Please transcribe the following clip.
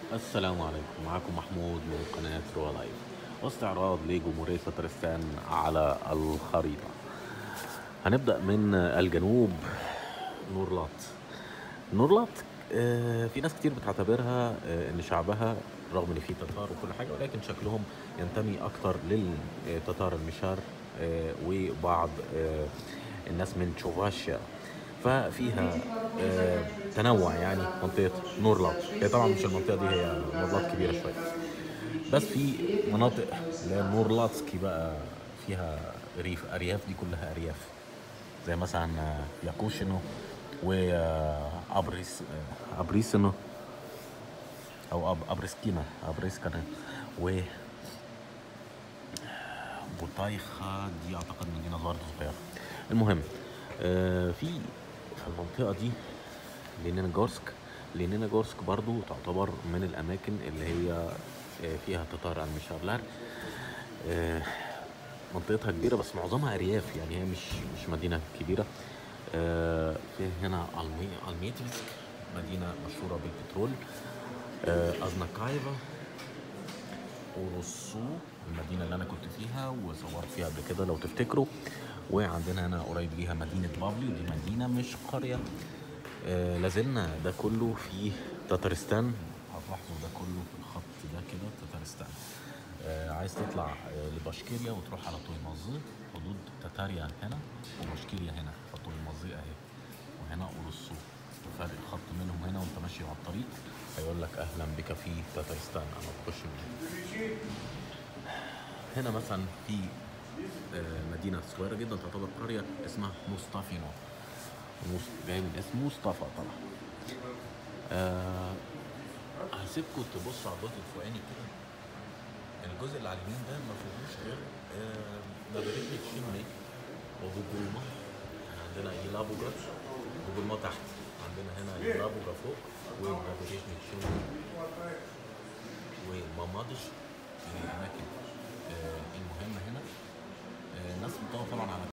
السلام عليكم معكم محمود من قناة روا لايف واستعراض لجمهورية تترستان على الخريطة هنبدأ من الجنوب نورلات نورلات آه، في ناس كتير بتعتبرها آه، ان شعبها رغم ان في تتار وكل حاجة ولكن شكلهم ينتمي اكتر للتتار المشار آه، وبعض آه، الناس من تشوفاشيا ففيها آه، تنوع يعني منطقه نورلات هي طبعا مش المنطقه دي هي نورلات كبيره شويه بس في مناطق اللي هي نورلاتسكي بقى فيها ريف ارياف دي كلها ارياف زي مثلا آه، ياكوشينو وابريس ابريسينو او أب ابريسكينا ابريسكانا و بوتايخا دي اعتقد مدينه برضه صغيره المهم آه، في في المنطقه دي لينينجورسك لينينجورسك برضو تعتبر من الاماكن اللي هي آه، فيها تتار المشارلار آه، منطقتها كبيره بس معظمها ارياف يعني هي مش مش مدينه كبيره آه، في هنا ألمي- الميتفسك مدينه مشهوره بالبترول آه، ازناكايفا وروسو المدينة اللي أنا كنت فيها وصورت فيها قبل كده لو تفتكروا وعندنا هنا قريب ليها مدينة بابلي ودي مدينة مش قرية آه لازلنا ده كله في تترستان هتلاحظوا ده كله في الخط ده كده تترستان آه عايز تطلع آه لباشكيريا وتروح على تويمازي حدود تتاريا هنا وباشكيريا هنا فتويمازي اهي وهنا اورسو فرق خط منهم هنا وانت ماشي على الطريق هيقول لك اهلا بك في تترستان اما تخش من هنا هنا مثلا في آه، مدينة صغيرة جدا تعتبر قرية اسمها مصطفينو مص- جاي من اسم مصطفى طبعا آه هسيبكم تبصوا على الجزء الفوقاني كده الجزء اللي على اليمين ده ما فيهوش غير آه، دبريتني تشيمني وبوجولما عندنا يلابوجا بوجولما تحت عندنا هنا يلابوجا فوق ودبريتني تشيمني ومامادش من الاماكن آه، المهمه هنا آه، الناس بتدور طبعا على